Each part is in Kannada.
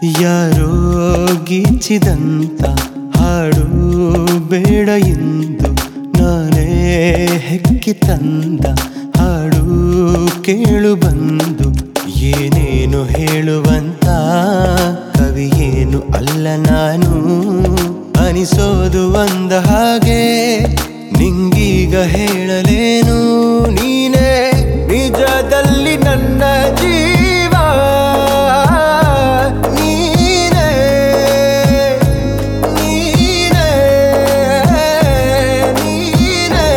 ಯಾರೋ ಗೀಚಿದಂತ ಹಾಡು ಬೇಡ ಎಂದು ನಾನೇ ಹೆಕ್ಕಿ ತಂದ ಹಾಡು ಕೇಳು ಬಂದು ಏನೇನು ಹೇಳುವಂತ ಕವಿಯೇನು ಅಲ್ಲ ನಾನು ಅನಿಸೋದು ಒಂದ ಹಾಗೆ ನಿಂಗೀಗ ಹೇಳಲೇನು ನೀನೇ ನಿಜದಲ್ಲಿ ನನ್ನ ಜೀವ ನೀನೇ ನೀನೇ ನೀನೇ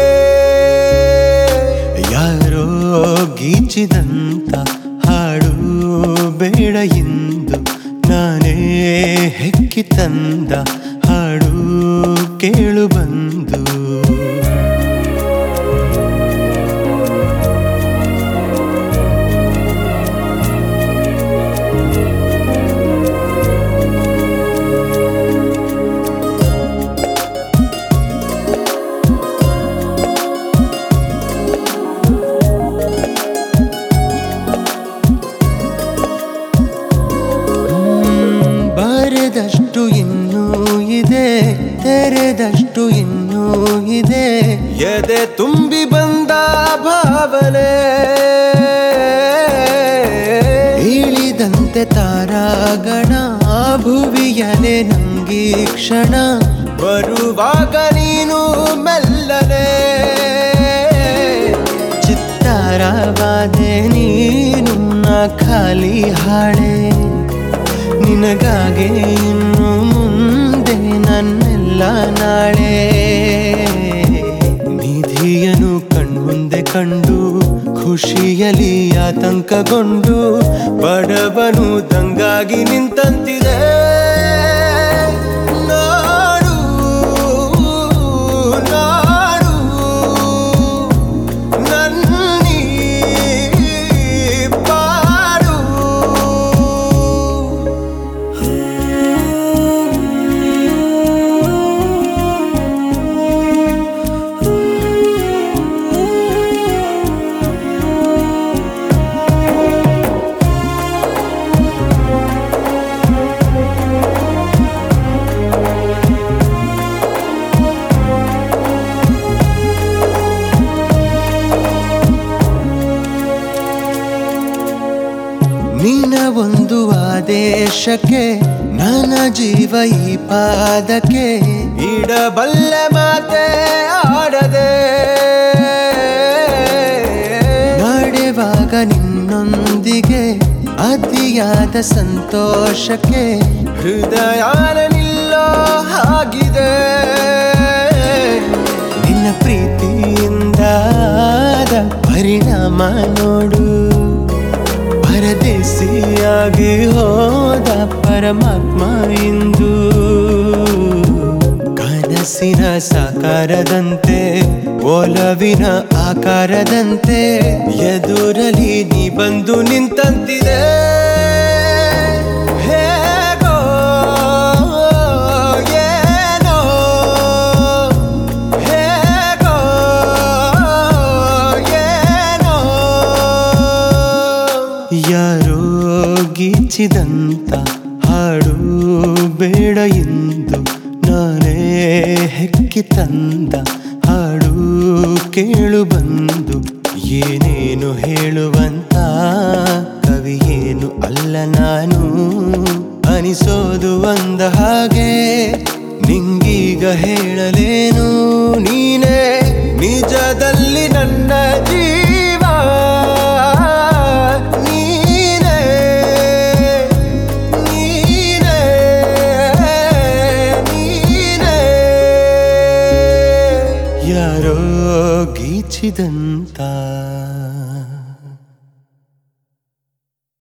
ಯಾರೋ ಗೀಚಿದಂತ ಹಾಡು ಬೇಡ ಎಂದು ನಾನೇ ಹೆಕ್ಕಿ ತಂದ ಹಾಡು ಕೇಳು ಬಂದು ಬರೆದಷ್ಟು ಇನ್ನೂ ಇದೆ ತೆರೆದಷ್ಟು ಇನ್ನೂ ಇದೆ ಎದೆ ತುಂಬಿ ಬಂದ ಭಾವನೆ ಇಳಿದಂತೆ ತಾರಾಗಣ ಭುವಿಯಲೆ ನಂಗಿ ಕ್ಷಣ ಬರುವಾಗ ನೀನು ಮೆಲ್ಲನೆ ಚಿತ್ತಾರವಾದೆ ನೀನು ನಾ ಖಾಲಿ ಹಾಳೆ ನಿನಗಾಗೆ ಇನ್ನು ಮುಂದೆ ನನ್ನೆಲ್ಲ ನಾಳೆ ನಿಧಿಯನು ಕಣ್ಮುಂದೆ ಕಂಡು ಖುಷಿಯಲಿ ಆತಂಕಗೊಂಡು ಬಡವನು ದಂಗಾಗಿ ನಿಂತಂತಿದೆ ನಾಡು ನಾಡು ನನ್ನೀ ಪಾಡು ನಿನ್ನ ಒಂದು ಆದೇಶಕ್ಕೆ ನನ್ನ ಜೀವ ಈ ಪಾದಕ್ಕೆ ಇಡಬಲ್ಲೆ ಮಾತೆ ಆಡದೆ ನಡೆವಾಗ ನಿನ್ನೊಂದಿಗೆ ಅತಿಯಾದ ಸಂತೋಷಕ್ಕೆ ಹೃದಯಾನ ನಿಲ್ಲೋ ಹಾಗಿದೆ ನಿನ್ನ ಪ್ರೀತಿಯಿಂದ ಪರಿಣಾಮ ನೋಡು ಪರದೇಸಿಯಾಗಿ ಹೋದ ಪರಮಾತ್ಮ ಇಂದು ಕನಸಿನ ಸಾಕಾರದಂತೆ ಒಲವಿನ ಆಕಾರದಂತೆ ಎದುರಲಿ ನೀ ಬಂದು ನಿಂತಂತಿದೆ ಹೇಗೋ ಏನೋ ಹೇಗೋ ಏನೋ ಯಾರೋ ಗೀಚಿದಂತ ಹಾಡು ಬೇಡ ಎಂದು ನಾನೇ ಹೆಕ್ಕಿ ತಂದ ಹಾಡು ಕೇಳು ಬಂದು ಏನೇನು ಹೇಳುವಂತ ಕವಿಯೇನು ಅಲ್ಲ ನಾನು ಅನಿಸೋದು ಒಂದ ಹಾಗೆ ನಿಂಗೀಗ ಹೇಳಲೇನು ನೀನೇ ನಿಜದಲ್ಲಿ ನನ್ನ ಜೀವ